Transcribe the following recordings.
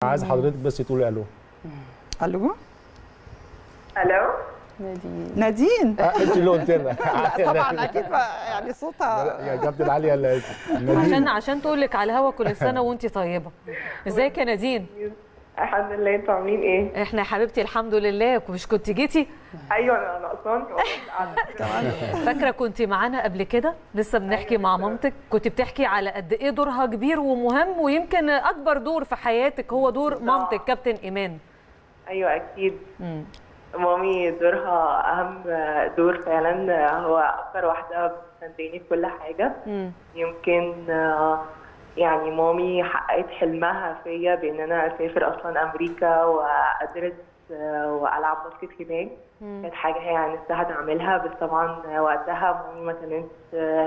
عايز حضرتك بس تقولي الو الو الو نادين نادين آه، انت اللي قلت لنا لا طبعا اكيد بقى يعني صوتها يا كابتن علي يلا عشان نادين عشان تقول لك على الهوا كل سنه وانت طيبه ازيك يا نادين الحمد لله انتوا عاملين ايه؟ احنا يا حبيبتي الحمد لله مش كنت جيتي ايوه انا ناقصاني والله فاكره كنت معانا قبل كده لسه بنحكي مع مامتك كنت بتحكي على قد ايه دورها كبير ومهم ويمكن اكبر دور في حياتك هو دور مامتك كابتن ايمان ايوه اكيد مم. مامي دورها اهم دور فعلا هو اكتر واحده بتساندني في كل حاجه مم. يمكن آه، يعني مامي حققت حلمها فيا بان انا اسافر اصلا امريكا وادرس آه، والعب باسكت هناك كانت حاجه هي يعني نفسها تعملها بس طبعا وقتها مامي ما كانتش آه،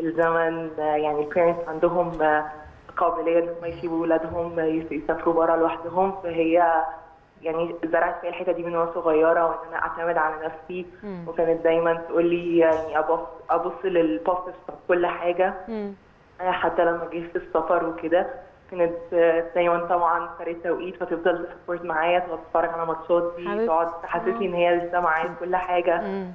الزمن آه، يعني البيرنتس عندهم آه، قابليه ان هم يسيبوا ولادهم يس- يسافروا بره لوحدهم فهي يعني زرعت فيا الحته دي من وانا صغيره وان انا اعتمد على نفسي وكانت دايما تقول لي يعني ابص ابص للبوزيتيف في كل حاجه مم. حتى لما جه في السفر وكده كانت آه، دايما طبعا فريق توقيت فتفضل تسبورت معايا تقعد تتفرج على ماتشاتي حبيبتي. تقعد تحسسني ان هي لسه معايا في كل حاجه مم.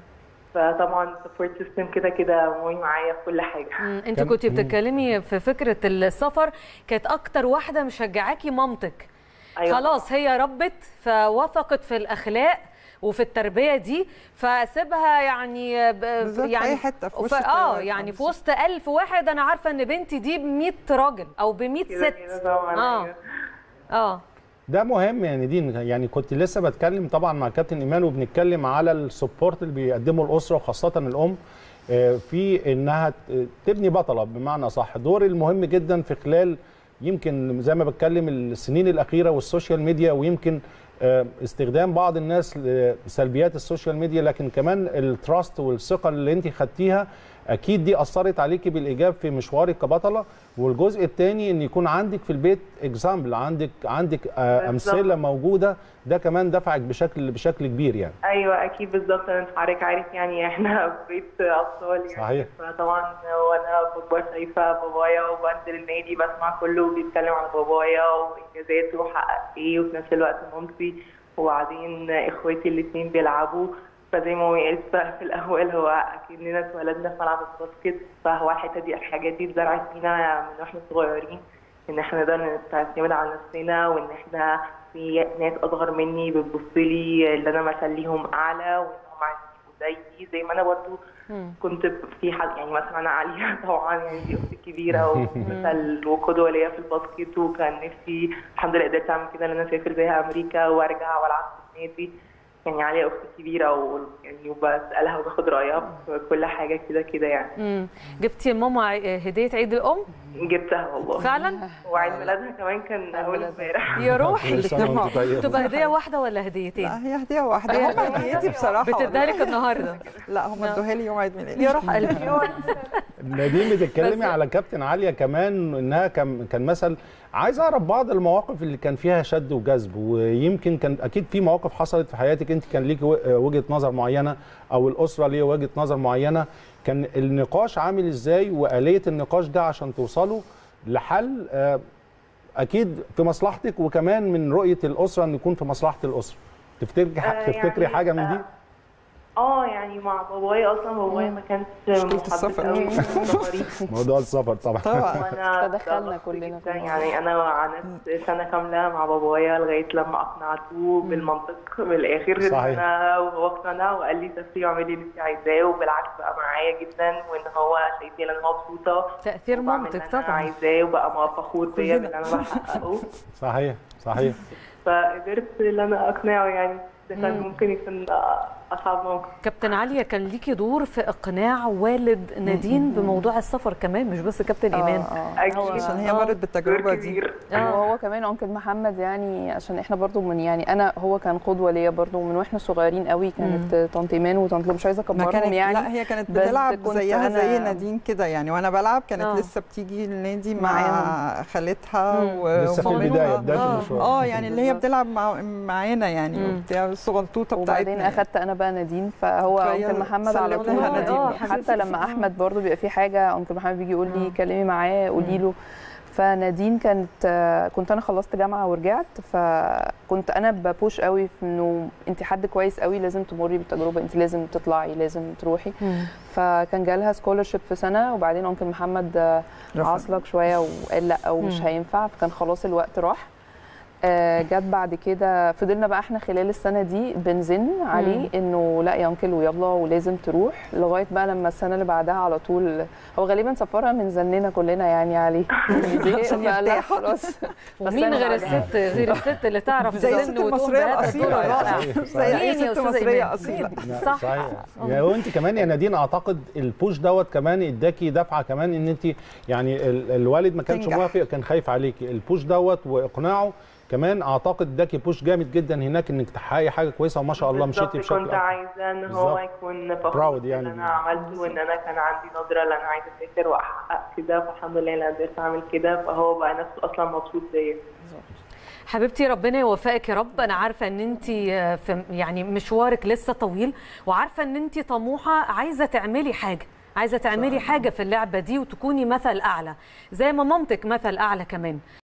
فطبعا سبورت سيستم كده كده مامي معايا في كل حاجه مم. انت كان- كنت بتتكلمي في فكره السفر كانت اكتر واحده مشجعاكي مامتك أيوة. خلاص هي ربت فوثقت في الاخلاق وفي التربيه دي فسيبها يعني ب- بالظبط في يعني أي حتة في وسط ف- اه الطيارة. يعني في وسط ألف واحد انا عارفه ان بنتي دي ب 100 راجل او ب 100 كده ست كده طبعا اه أيوة. اه ده مهم يعني دين يعني كنت لسه بتكلم طبعا مع كابتن ايمان وبنتكلم على السبورت اللي بيقدمه الاسره وخاصه الام آه، في انها ت- تبني بطله بمعنى صح دور المهم جدا في خلال يمكن زي ما بتكلم السنين الاخيره والسوشيال ميديا ويمكن آه، استخدام بعض الناس لسلبيات السوشيال ميديا لكن كمان التراست والثقه اللي انت خدتيها اكيد دي اثرت عليكي بالايجاب في مشوارك كبطله والجزء الثاني ان يكون عندك في البيت اكزامبل عندك عندك آه، بالظبط. امثله موجوده ده كمان دفعك بشكل بشكل كبير يعني ايوه اكيد بالظبط انا حضرتك عارف يعني احنا في بيت اطفال يعني صحيح. فطبعا وانا بكبر شايفه بابايا وبنزل النادي بسمع كله بيتكلم عن بابايا وانجازاته وحقق ايه وفي نفس الوقت مامتي وبعدين اخواتي الاثنين بيلعبوا فزي ما هي قالت بقى في الاول هو اكننا اتولدنا في ملعب الباسكت فهو الحته دي الحاجات دي اتزرعت فينا من واحنا صغيرين ان احنا نقدر نعتمد على نفسنا وان احنا في ناس اصغر مني بتبص لي اللي انا مثل ليهم اعلى وان هم عايزين يبقوا زيي زي ما انا برضو كنت في حد يعني مثلا انا عليا طبعا يعني دي اختي الكبيره ومثل وقدوه ليا في الباسكت وكان نفسي الحمد لله قدرت اعمل كده ان انا اسافر زيها امريكا وارجع والعب في النادي يعني عليا اختي الكبيره ويعني وبسالها وباخد رايها في كل حاجه كده كده يعني مم. جبتي لماما هديه عيد الام جبتها والله فعلا وعيد ميلادها كمان كان اول امبارح يا روحي كل سنه وانت طيب تبقى هديه واحده ولا هديتين لا هي هديه واحده هم هديتي بصراحه بتديها لك والله. النهارده لا هم ادوها لي يوم عيد ميلادي يا روح قلبي نادين بتتكلمي بس- على كابتن عاليه كمان انها كان كان مثل عايز اعرف بعض المواقف اللي كان فيها شد وجذب ويمكن كان اكيد في مواقف حصلت في حياتك انت كان ليكي و- وجهه نظر معينه او الاسره ليها وجهه نظر معينه كان النقاش عامل ازاي واليه النقاش ده عشان توصلوا لحل آه، اكيد في مصلحتك وكمان من رؤيه الاسره ان يكون في مصلحه الاسره تفتكري آه، تفتكري يعني، حاجه من دي آه، اه يعني مع بابايا اصلا بابايا ما كانش مشكلة محبب السفر. قوي في السفر موضوع السفر طبعا طبعا وانا تدخلنا ضغطت كلنا جداً. في الموضوع. يعني انا قعدت سنه كامله مع بابايا لغايه لما اقنعته بالمنطق بالاخر ان صحيح. انا وهو اقتنع وقال لي سافري واعملي اللي انت عايزاه وبالعكس بقى معايا جدا وان هو شايفني ان انا مبسوطه تاثير وبعمل مامتك اللي انا طبعا عايزاه وبقى ما فخور بيا كلنا. باللي انا بحققه صحيح صحيح فقدرت ان انا اقنعه يعني ده كان ممكن يكون اصعب موقف كابتن عليا كان ليكي دور في اقناع والد نادين بموضوع السفر كمان مش بس كابتن ايمان اه أكيد. هو عشان هي آه. مرت دور بالتجربه دي كبير وهو كمان انكل محمد يعني عشان احنا برضو من يعني انا هو كان قدوه ليا برضو من واحنا صغيرين قوي كانت طنط ايمان وطنط لو مش عايزه ما اكبرهم كانت يعني لا هي كانت بس بتلعب كنت زيها أنا- زي نادين كده يعني وانا بلعب كانت آه. لسه بتيجي النادي مع معاهم. خالتها مم. و- لسه في ومامتها. البدايه بدايه آه. المشوار اه يعني اللي هي بتلعب مع معانا يعني مم. وبتاع الصغنطوطه وبعدين بتاعتنا اخدت انا بقى نادين فهو فهي انكل محمد على سلموا طول لها نادين آه، بقى. حتى لما احمد برضو بيبقى في حاجه انكل محمد بيجي يقول لي كلمي معاه قولي له فنادين كانت آه، كنت انا خلصت جامعه ورجعت فكنت انا ببوش قوي في انه انت حد كويس قوي لازم تمري بالتجربه انت لازم تطلعي لازم تروحي فكان جالها سكولرشيب في سنه وبعدين انكل محمد آه، رفض. عاصلك شويه وقال لا ومش مم. هينفع فكان خلاص الوقت راح آه، جت بعد كده فضلنا بقى احنا خلال السنه دي بنزن عليه انه لا يا انكل ويلا ولازم تروح لغايه بقى لما السنه اللي بعدها على طول هو غالبا سفرها من زننا كلنا يعني عليه زهق عشان بقى لا يرتاح. خلاص ومين أنا غير بعدها. الست غير الست اللي تعرف زي تزن الست وتقوم المصرية بهذا الدور الأصيلة. الرائع صحيح، زي اي مين يا ست أستاذة مصريه إيمان؟ اصيله لا، صح. صحيح يا وانت كمان يا نادين اعتقد البوش دوت كمان اداكي دفعه كمان ان انت يعني ال- الوالد ما كانش تنجح. موافق كان خايف عليكي البوش دوت واقناعه كمان اعتقد اداكي بوش جامد جدا هناك انك تحققي حاجه كويسه وما شاء الله بالظبط مشيتي بشكل كنت أكبر. عايزه ان هو بالظبط. يكون فخور Proud باللي يعني انا عملته وان انا كان عندي نظره ان انا عايزه اسافر واحقق كده فالحمد لله انا قدرت اعمل كده فهو بقى نفسه اصلا مبسوط بيا حبيبتي ربنا يوفقك يا رب انا عارفه ان انت في يعني مشوارك لسه طويل وعارفه ان انت طموحه عايزه تعملي حاجه عايزه تعملي حاجه في اللعبه دي وتكوني مثل اعلى زي ما مامتك مثل اعلى كمان